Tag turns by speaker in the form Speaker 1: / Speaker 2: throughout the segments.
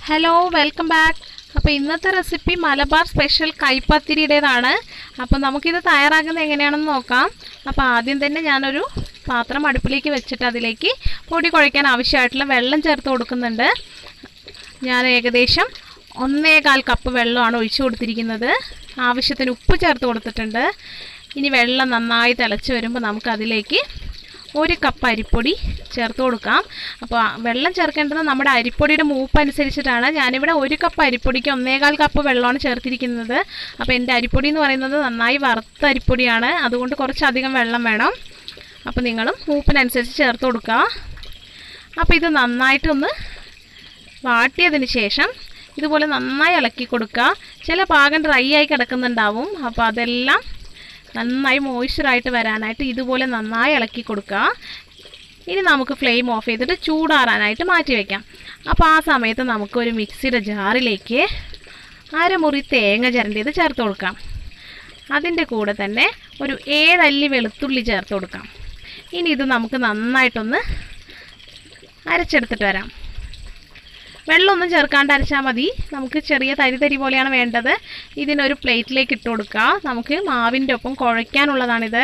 Speaker 1: hello welcome back അപ്പോൾ ഇന്നത്തെ recipe Malabar special കൈപ്പത്തിരിയുടേതാണ് അപ്പോൾ നമുക്കിത് തയ്യാറാക്കുന്നത് എങ്ങനെയാണെന്ന് നോക്കാം അപ്പോൾ ആദ്യം തന്നെ ഞാനൊരു പാത്രം അടുപ്പിലേക്ക് വെച്ചിട്ട് അതിലേക്ക് പൊടി കുഴയ്ക്കാൻ ആവശ്യമായിട്ടുള്ള വെള്ളം ചേർത്ത് കൊടുക്കുന്നുണ്ട് ഞാൻ ഏകദേശം ഒന്നേകാൽ കപ്പ് വെള്ളമാണ് ഒഴിച്ചു കൊടുത്തിരിക്കുന്നത് ആവശ്യത്തിന് ഉപ്പ് ചേർത്ത് കൊടുത്തിട്ടുണ്ട് ഇനി വെള്ളം നന്നായി തിളച്ച് വരുമ്പോൾ നമുക്കതിലേക്ക് ഒരു കപ്പ് അരിപ്പൊടി ചേർത്ത് കൊടുക്കാം അപ്പോൾ ആ വെള്ളം ചേർക്കേണ്ടത് നമ്മുടെ അരിപ്പൊടിയുടെ മൂപ്പ് അനുസരിച്ചിട്ടാണ് ഞാനിവിടെ ഒരു കപ്പ് അരിപ്പൊടിക്ക് ഒന്നേകാൽ കപ്പ് വെള്ളമാണ് ചേർത്തിരിക്കുന്നത് അപ്പോൾ എൻ്റെ അരിപ്പൊടി എന്ന് പറയുന്നത് നന്നായി വറുത്ത അരിപ്പൊടിയാണ് അതുകൊണ്ട് കുറച്ചധികം വെള്ളം വേണം അപ്പോൾ നിങ്ങളും മൂപ്പിനനുസരിച്ച് ചേർത്ത് കൊടുക്കുക അപ്പോൾ ഇത് നന്നായിട്ടൊന്ന് വാട്ടിയതിന് ശേഷം ഇതുപോലെ നന്നായി ഇളക്കി കൊടുക്കുക ചില ഭാഗം ഡ്രൈ ആയി കിടക്കുന്നുണ്ടാവും അപ്പോൾ അതെല്ലാം നന്നായി മോയ്സ്ചറായിട്ട് വരാനായിട്ട് ഇതുപോലെ നന്നായി ഇളക്കി കൊടുക്കുക ഇനി നമുക്ക് ഫ്ലെയിം ഓഫ് ചെയ്തിട്ട് ചൂടാറാനായിട്ട് മാറ്റി വയ്ക്കാം അപ്പോൾ ആ സമയത്ത് നമുക്ക് ഒരു മിക്സിയുടെ ജാറിലേക്ക് അരമുറി തേങ്ങ ചിരണ്ടിയത് ചേർത്ത് കൊടുക്കാം അതിൻ്റെ കൂടെ തന്നെ ഒരു ഏഴല്ലി വെളുത്തുള്ളി ചേർത്ത് കൊടുക്കാം ഇനി ഇത് നമുക്ക് നന്നായിട്ടൊന്ന് അരച്ചെടുത്തിട്ട് വരാം വെള്ളമൊന്നും ചേർക്കാണ്ട് അരച്ചാൽ മതി നമുക്ക് ചെറിയ തരി തരി പോലെയാണ് വേണ്ടത് ഇതിനൊരു പ്ലേറ്റിലേക്ക് ഇട്ട് കൊടുക്കുക നമുക്ക് മാവിൻ്റെ ഒപ്പം കുഴയ്ക്കാനുള്ളതാണിത്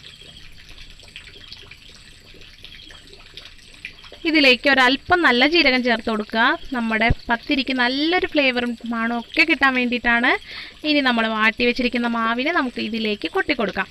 Speaker 1: ഇതിലേക്ക് ഒരല്പം നല്ല ജീരകം ചേർത്ത് കൊടുക്കുക നമ്മുടെ പത്തിരിക്ക് നല്ലൊരു ഫ്ലേവറും മണവും ഒക്കെ കിട്ടാൻ വേണ്ടിയിട്ടാണ് ഇനി നമ്മൾ വാട്ടി വെച്ചിരിക്കുന്ന മാവിനെ നമുക്ക് ഇതിലേക്ക് കൊട്ടിക്കൊടുക്കാം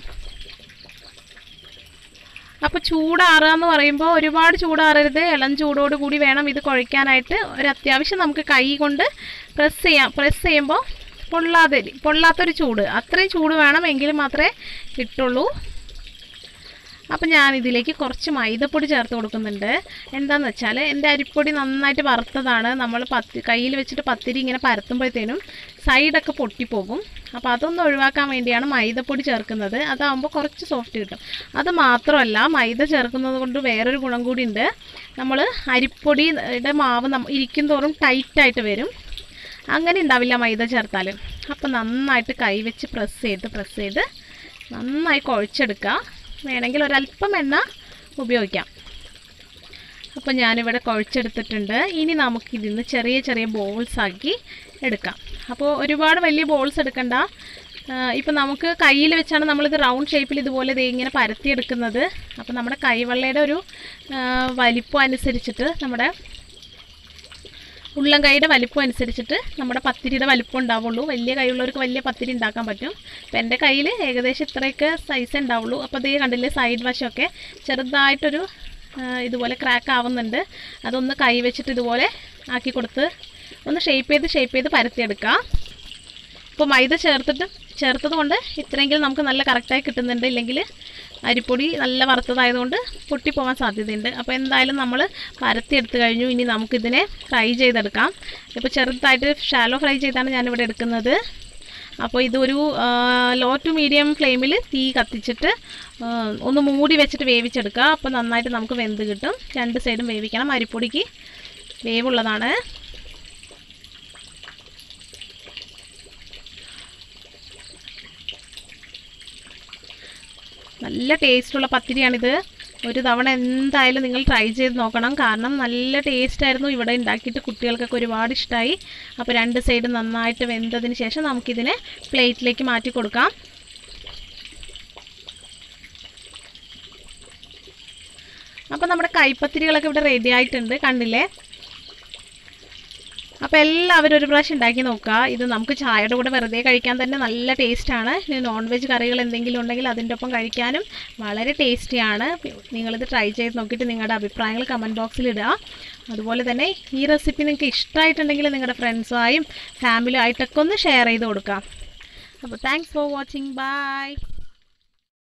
Speaker 1: അപ്പോൾ ചൂടാറുക എന്ന് പറയുമ്പോൾ ഒരുപാട് ചൂടാറരുത് ഇളം ചൂടോട് കൂടി വേണം ഇത് കുഴയ്ക്കാനായിട്ട് ഒരു അത്യാവശ്യം നമുക്ക് കൈ കൊണ്ട് പ്രസ് ചെയ്യാം പ്രസ് ചെയ്യുമ്പോൾ പൊള്ളാതെ പൊള്ളാത്തൊരു ചൂട് അത്രയും ചൂട് വേണം എങ്കിൽ മാത്രമേ കിട്ടുള്ളൂ അപ്പം ഞാൻ ഇതിലേക്ക് കുറച്ച് മൈദപ്പൊടി ചേർത്ത് കൊടുക്കുന്നുണ്ട് എന്താണെന്ന് വെച്ചാൽ എൻ്റെ അരിപ്പൊടി നന്നായിട്ട് വറുത്തതാണ് നമ്മൾ പത്തി കയ്യിൽ വെച്ചിട്ട് പത്തിരി ഇങ്ങനെ പരത്തുമ്പോഴത്തേനും സൈഡൊക്കെ പൊട്ടിപ്പോകും അപ്പോൾ അതൊന്ന് ഒഴിവാക്കാൻ വേണ്ടിയാണ് മൈദപ്പൊടി ചേർക്കുന്നത് അതാകുമ്പോൾ കുറച്ച് സോഫ്റ്റ് കിട്ടും അത് മാത്രമല്ല മൈദ ചേർക്കുന്നത് കൊണ്ട് വേറൊരു ഗുണം കൂടി ഉണ്ട് നമ്മൾ അരിപ്പൊടിയുടെ മാവ് നമ്മ ഇരിക്കും തോറും ടൈറ്റായിട്ട് വരും അങ്ങനെ ഉണ്ടാവില്ല മൈദ ചേർത്താൽ അപ്പോൾ നന്നായിട്ട് കൈ വെച്ച് പ്രസ് ചെയ്ത് പ്രസ് ചെയ്ത് നന്നായി കുഴച്ചെടുക്കുക വേണമെങ്കിൽ ഒരല്പം എണ്ണ ഉപയോഗിക്കാം അപ്പോൾ ഞാനിവിടെ കുഴച്ചെടുത്തിട്ടുണ്ട് ഇനി നമുക്കിതിന്ന് ചെറിയ ചെറിയ ബോൾസ് ആക്കി എടുക്കാം അപ്പോൾ ഒരുപാട് വലിയ ബോൾസ് എടുക്കണ്ട ഇപ്പം നമുക്ക് കയ്യിൽ വെച്ചാണ് നമ്മളിത് റൗണ്ട് ഷേപ്പിൽ ഇതുപോലെ ദേ ഇങ്ങനെ പരത്തിയെടുക്കുന്നത് അപ്പോൾ നമ്മുടെ കൈവെള്ളയുടെ ഒരു വലിപ്പം അനുസരിച്ചിട്ട് നമ്മുടെ ഉള്ളം കൈയുടെ വലിപ്പം അനുസരിച്ചിട്ട് നമ്മുടെ പത്തിരിയുടെ വലിപ്പം ഉണ്ടാവുള്ളൂ വലിയ കൈയുള്ളവർക്ക് വലിയ പത്തിരി ഉണ്ടാക്കാൻ പറ്റും അപ്പോൾ എൻ്റെ കയ്യിൽ ഏകദേശം ഇത്രയൊക്കെ സൈസ് ഉണ്ടാവുള്ളൂ അപ്പോൾ അതേ കണ്ടില്ലേ സൈഡ് വശമൊക്കെ ചെറുതായിട്ടൊരു ഇതുപോലെ ക്രാക്ക് ആവുന്നുണ്ട് അതൊന്ന് കൈ വെച്ചിട്ട് ഇതുപോലെ ആക്കി കൊടുത്ത് ഒന്ന് ഷേപ്പ് ചെയ്ത് ഷേപ്പ് ചെയ്ത് പരത്തിയെടുക്കാം ഇപ്പോൾ മൈദ ചേർത്തിട്ട് ചേർത്തത് കൊണ്ട് ഇത്രയെങ്കിലും നമുക്ക് നല്ല കറക്റ്റായി കിട്ടുന്നുണ്ട് ഇല്ലെങ്കിൽ അരിപ്പൊടി നല്ല വറുത്തതായതുകൊണ്ട് പൊട്ടിപ്പോകാൻ സാധ്യതയുണ്ട് അപ്പോൾ എന്തായാലും നമ്മൾ പരത്തിയെടുത്ത് കഴിഞ്ഞു ഇനി നമുക്കിതിനെ ഫ്രൈ ചെയ്തെടുക്കാം ഇപ്പോൾ ചെറുതായിട്ട് ഷാലോ ഫ്രൈ ചെയ്താണ് ഞാനിവിടെ എടുക്കുന്നത് അപ്പോൾ ഇതൊരു ലോ ടു മീഡിയം ഫ്ലെയിമിൽ തീ കത്തിച്ചിട്ട് ഒന്ന് മൂടി വെച്ചിട്ട് വേവിച്ചെടുക്കുക അപ്പോൾ നന്നായിട്ട് നമുക്ക് വെന്ത് കിട്ടും രണ്ട് സൈഡും വേവിക്കണം അരിപ്പൊടിക്ക് വേവുള്ളതാണ് നല്ല ടേസ്റ്റുള്ള പത്തിരിയാണിത് ഒരു തവണ എന്തായാലും നിങ്ങൾ ട്രൈ ചെയ്ത് നോക്കണം കാരണം നല്ല ടേസ്റ്റായിരുന്നു ഇവിടെ ഉണ്ടാക്കിയിട്ട് കുട്ടികൾക്കൊക്കെ ഒരുപാട് ഇഷ്ടമായി അപ്പോൾ രണ്ട് സൈഡ് നന്നായിട്ട് വെന്തതിന് ശേഷം നമുക്കിതിനെ പ്ലേറ്റിലേക്ക് മാറ്റി കൊടുക്കാം അപ്പോൾ നമ്മുടെ കൈപ്പത്തിരികളൊക്കെ ഇവിടെ റെഡി ആയിട്ടുണ്ട് കണ്ടില്ലേ അപ്പോൾ എല്ലാവരും ഒരു പ്രാവശ്യം ഉണ്ടാക്കി നോക്കുക ഇത് നമുക്ക് ചായയുടെ കൂടെ വെറുതെ കഴിക്കാൻ തന്നെ നല്ല ടേസ്റ്റാണ് ഇനി നോൺ വെജ് കറികൾ എന്തെങ്കിലും ഉണ്ടെങ്കിൽ അതിൻ്റെ ഒപ്പം കഴിക്കാനും വളരെ ടേസ്റ്റിയാണ് നിങ്ങളിത് ട്രൈ ചെയ്ത് നോക്കിയിട്ട് നിങ്ങളുടെ അഭിപ്രായങ്ങൾ കമൻറ്റ് ബോക്സിൽ ഇടുക അതുപോലെ തന്നെ ഈ റെസിപ്പി നിങ്ങൾക്ക് ഇഷ്ടമായിട്ടുണ്ടെങ്കിൽ നിങ്ങളുടെ ഫ്രണ്ട്സുമായും ഫാമിലിയായിട്ടൊക്കെ ഒന്ന് ഷെയർ ചെയ്ത് കൊടുക്കാം അപ്പോൾ താങ്ക്സ് ഫോർ വാച്ചിങ് ബൈ